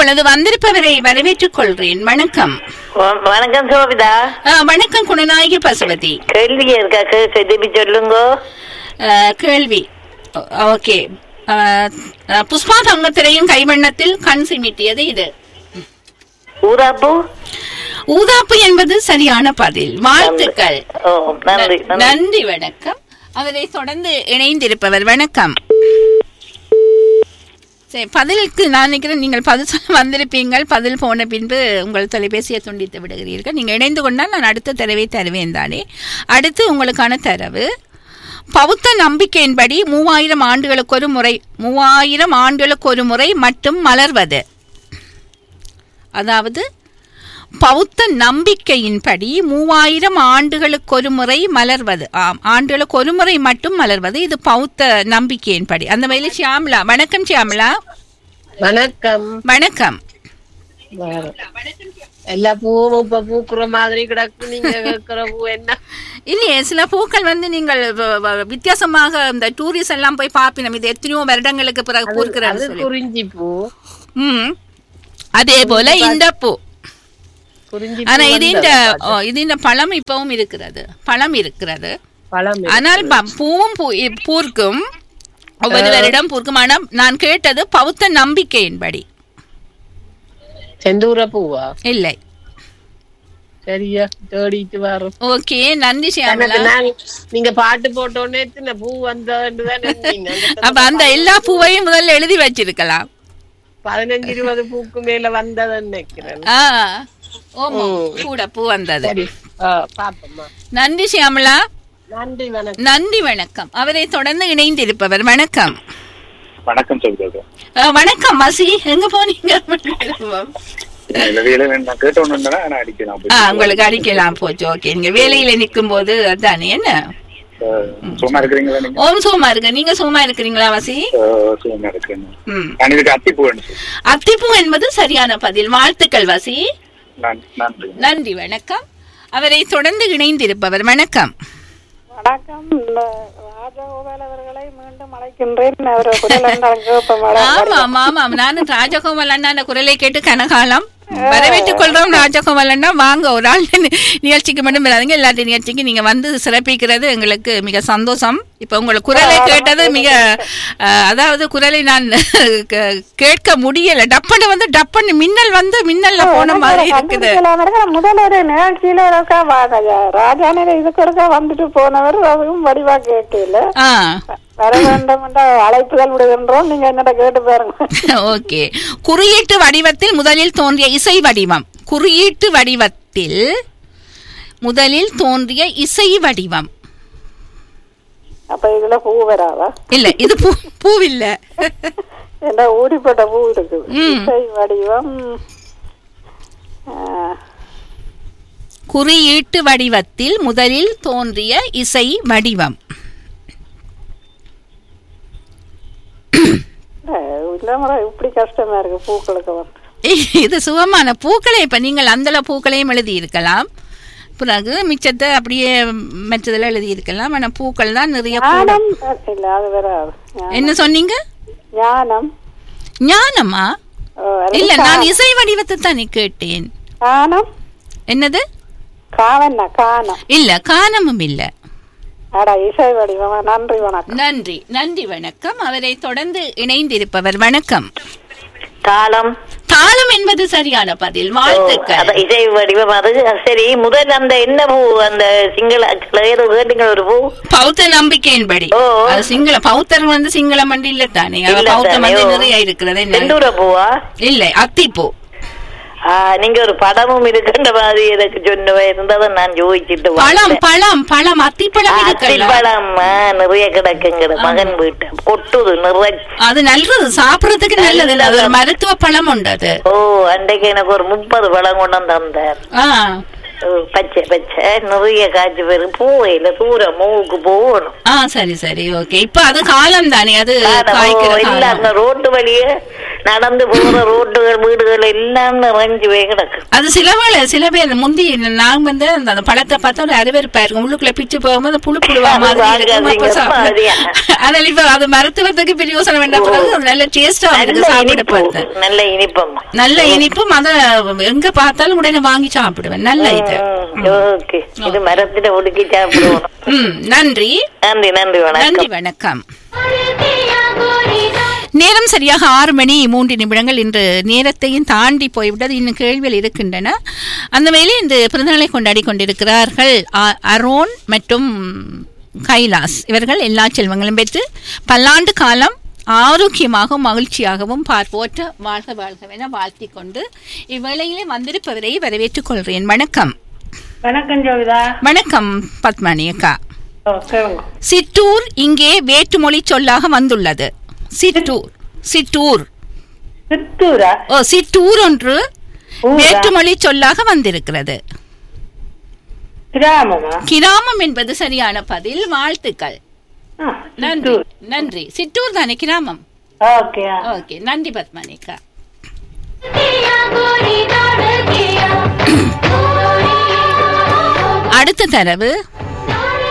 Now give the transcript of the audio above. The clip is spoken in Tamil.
இப்பொழுது வந்திருப்பவரை வரவேற்றுக் கொள்கிறேன் வணக்கம் வ- வணக்கம் சோபிதா ஆ, வணக்கம் குணநாயகி பசுபதி கேள்வி இருக்கா கேட்க திருப்பி சொல்லுங்க ஆ, கேள்வி ஓ- ஓகே ஆ, ஆ, புஷ்பா தங்கத்திரையும் கைவண்ணத்தில் கண் சிமிட்டியது இது ஊராப்பு ஊதாப்பு என்பது சரியான பதில் வாழ்த்துக்கள் ஓ நன்றி நன்றி நன்றி வணக்கம் அவரை தொடர்ந்து இணைந்திருப்பவர் வணக்கம் சரி பதிலுக்கு நான் நினைக்கிறேன் நீங்கள் பதில் சொல்ல வந்திருப்பீங்கள் பதில் போன பின்பு உங்கள் தொலைபேசியை துண்டித்து விடுகிறீர்கள் நீங்கள் இணைந்து கொண்டால் நான் அடுத்த தரவை தருவேன் தானே அடுத்து உங்களுக்கான தரவு பௌத்த நம்பிக்கையின்படி மூவாயிரம் ஆண்டுகளுக்கு ஒரு முறை மூவாயிரம் ஆண்டுகளுக்கு ஒரு முறை மட்டும் மலர்வது அதாவது பௌத்த நம்பிக்கையின்படி மூவாயிரம் ஆண்டுகளுக்கு ஒரு முறை மலர்வது ஆம் ஆண்டுகளுக்கு ஒரு முறை மட்டும் மலர்வது இது பௌத்த நம்பிக்கையின்படி அந்த வகையில ஷியாம்லா வணக்கம் ஷியாம்லா வணக்கம் வணக்கம் வேற. எல்லா பூவும் இப்ப பூக்குற மாதிரி கிடக்கு நீங்க கேட்கிற பூ என்ன இல்லையே சில பூக்கள் வந்து நீங்கள் வ- வ- வித்தியாசமாக இந்த டூரிஸ்ட் எல்லாம் போய் பார்ப்பினோம் இது எத்தனையோ வருடங்களுக்கு பிறகு அது பூக்கிறது சொல்லி குறிஞ்சி பூ ம் அதே போல இந்த பூ குறிஞ்சி ஆனா பூ இது வந்தது இந்த பாத்து. ஓ, இது இந்த பழம் இப்பவும் இருக்கிறது பழம் இருக்கிறது பழம் இருக்கு. ஆனால் ப- பூவும் பூ- இ- பூர்க்கும் ஒவ்வொரு வருடம் பூர்க்கும் ஆனால் நான் கேட்டது பௌத்த நம்பிக்கையின்படி செந்தூர பூவா இல்லை சரியா தேடிட்டு வரோம் ஓகே நன்றி ஷியாமலா எனக்கு நான் நீங்க பாட்டு போட்டோன்னே எத்தனை பூ வந்ததுன்னு தான் நினைச்சீங்க. அந்த அப்ப அந்த எல்லா பூவையும் முதல்ல எழுதி வச்சிருக்கலாம் பதினஞ்சு இருபது பூக்கு மேல வந்ததுன்னு நினைக்கிறேன் ஆ ஓமா கூட பூ வந்தது சரி ஆ, பாப்போம்மா நன்றி ஷியாமலா நன்றி வணக்கம் நன்றி வணக்கம் அவரை தொடர்ந்து இணைந்திருப்பவர் வணக்கம் வணக்கம் சொல்றது அஹ், வணக்கம் மசி எங்க போனீங்க இல்ல வேலை நான் கேட்ட ஒண்ணு நான் அடிக்கலாம் ஆ உங்களுக்கு அடிக்கலாம் போச்சு ஓகே நீங்க வேலையில நிக்கும் போது அதானே என்ன அஹ், சும்மா இருக்கிறீங்களா நீங்க ஓம் சோமா இருக்க நீங்க சோமா இருக்கிறீங்களா வசி அஹ், சும்மா இருக்கிறேன் ம் நான் இதுக்கு அத்திப்பூ வேணும் அத்திப்பூ என்பது சரியான பதில் வாழ்த்துக்கள் வசி நான் நன்றி நன்றி வணக்கம் அவரை தொடர்ந்து இணைந்திருப்பவர் வணக்கம் வணக்கம் இந்த ராஜகோபால் அவர்களை மீண்டும் அழைக்கின்றேன் அவர் குரல் என்றால் கேட்போம் ஆமாம் ஆமாம் நானும் ராஜகோபால் அண்ணா அந்த குரலை கேட்டு கனகாலம் வரவேற்றுக் கொள்றோம் ராஜகோபால் அண்ணா வாங்க ஒரு ஆள் நி- நிகழ்ச்சிக்கு மட்டும் வராதுங்க எல்லாத்தையும் நிகழ்ச்சிக்கு நீங்க வந்து சிறப்பிக்கிறது எங்களுக்கு மிக சந்தோஷம் இப்ப உங்களை குரலை கேட்டது மிக அஹ், அதாவது குரலை நான் கே- கேட்க முடியல டப்புன்னு வந்து டப்புன்னு மின்னல் வந்து மின்னல்ல போன மாதிரி இருக்குது முதல் ஒரு நிகழ்ச்சியில ஒருக்கா வா- ராஜானில இதுக்கு ஒருக்கா வந்துட்டு போனவர் அதுவும் வடிவா கேட்கல ஆ வர வேண்டும் என்ற அழைப்புகள் விடுகின்றோம் நீங்க என்னடா கேட்டு பாருங்க ஓகே குறியீட்டு வடிவத்தில் முதலில் தோன்றிய இசை வடிவம் குறியீட்டு வடிவத்தில் முதலில் தோன்றிய இசை வடிவம் அப்ப இதுல பூ வராதா இல்ல இது பூ பூவில்ல என்ன ஊடிப்பட்ட பூ இருக்குது ம். இசை வடிவம் ஆ, குறியீட்டு வடிவத்தில் முதலில் தோன்றிய இசை வடிவம் இல்லாம இப்படி கஷ்டமா இருக்கு பூக்களுக்கு வந்து இது சுகமான பூக்களை இப்ப நீங்கள் அந்தல பூக்களையும் எழுதி இருக்கலாம் பிறகு மிச்சத்தை அப்படியே மற்றதில் எழுதி இருக்கலாம் ஆனா பூக்கள் தான் நிறைய கூட. ஞானம் இல்ல அது வராது ஞானம். என்ன சொன்னீங்க ஞானம் ஞானமா ஓ, அது இல்ல கா- நான் இசை வடிவத்தை தானே கேட்டேன் கானம் என்னது காவண்ணா கானம் இல்ல காணமும் இல்ல அட இசை வடிவமா நன்றி வணக்கம் நன்றி நன்றி வணக்கம் அவரை தொடர்ந்து இணைந்திருப்பவர் வணக்கம் காலம் தாளம் என்பது சரியான பதில் ஓ, வாழ்த்துக்கள் அத இசை வடிவம் அது சரி முதல் அந்த என்ன பூ அந்த சிங்கள ஏதோ கேட்டீங்க ஒரு பூ பௌத்த நம்பிக்கையின்படி ஓ. அது சிங்கள பௌத்தர் வந்து சிங்கள மண்டி இல்ல தானே அவ இல்ல பௌத்தம் தானே, வந்து ஓ. நிறைய இருக்கிறது என்ன செந்தூர பூவா இல்ல அத்திப்பூ ஆ, நீங்க ஒரு படமும் இருக்கின்ற மாதிரி எனக்கு சொன்னவ இருந்ததை நான் யோசிச்சுட்டு பழம் வந்தேன். பழம் பழம் அத்திப்பழம் இருக்குல்ல அத்திப்பழம் ஆ, நிறைய கிடக்குங்கிற மகன் வீட்டு கொட்டுது நிறைய அது நல்லது சாப்பிடறதுக்கு நல்லது இல்ல அது ஒரு மருத்துவ பழம் உண்டு அது ஓ அன்றைக்கு எனக்கு ஒரு முப்பது பழம் கொண்டு வந்து தந்தார் ஆ அஹ், பச்சை பச்சை நிறைய காய்ச்சி பெரும் பூவையில தூரம் மூவுக்கு போகணும் ஆ சரி சரி ஓகே இப்ப அது காலம் தானே அது ஆனா, காய்க்கிற ஓ, இல்ல காலம் அந்த ரோட்டு வழியே நடந்து போற ரோட்டுகள் வீடுகள் எல்லாம் நிறைஞ்சு போய் கிடக்கு அது சில வேளை சில பேர் முந்தி நான் வந்து அந்த அந்த பழத்தை பார்த்தா ஒரு அருவருப்பா இருக்கும் உள்ளுக்குள்ள பிச்சு போகும்போது புழு புழுவா அது மாதிரி இருக்கும். வாங்காதீங்க, அப்ப சாப்பிட- மாதிரியா? அதனால இப்ப அது மருத்துவத்துக்கு பிரயோசனம் வேண்டாம் பிறகு அது நல்ல டேஸ்டா இருக்கு நல்ல சாப்பிட இனிப்பு பார்த்தேன் நல்ல இனிப்பம்மா நல்ல இனிப்பும் அத எங்க பார்த்தாலும் உடனே வாங்கி சாப்பிடுவேன் நல்ல இது ஓகே இது மரத்துல ஒடுக்கி சாப்பிடுவோம் ம் நன்றி நன்றி நன்றி நன்றி வணக்கம் வணக்கம் நேரம் சரியாக ஆறு மணி மூன்று நிமிடங்கள் இன்று நேரத்தையும் தாண்டி போய்விட்டது இன்னும் கேள்விகள் இருக்கின்றன அந்த வேளை இந்த பிறந்தநாளை கொண்டாடி கொண்டிருக்கிறார்கள் அ- அரோன் மற்றும் கைலாஸ் இவர்கள் எல்லா செல்வங்களும் பெற்று பல்லாண்டு காலம் ஆரோக்கியமாகவும் மகிழ்ச்சியாகவும் பார்ப்போற்ற வாழ்க வாழ்கவென வாழ்த்திக் கொண்டு இவ்வேளையிலே வந்திருப்பவரை வரவேற்றுக் கொள்கிறேன் வணக்கம் வணக்கம் ஜோவிதா வணக்கம் பத்மணி அக்கா ஓ, கேளுங்க சிற்றூர் இங்கே வேற்றுமொழி சொல்லாக வந்துள்ளது சிற்றூர் சிற்றூர் சித்தூரா ஓ சிற்றூர் ஒன்று ஊரா? வேற்றுமொழி சொல்லாக வந்திருக்கிறது கிராமமா கிராமம் என்பது சரியான பதில் வாழ்த்துக்கள் ஆ, நன்றி சித்தூர் நன்றி சிற்றூர் தானே கிராமம் ஓகே ஆ. ஓகே நன்றி பத்மனிகா அடுத்த தரவு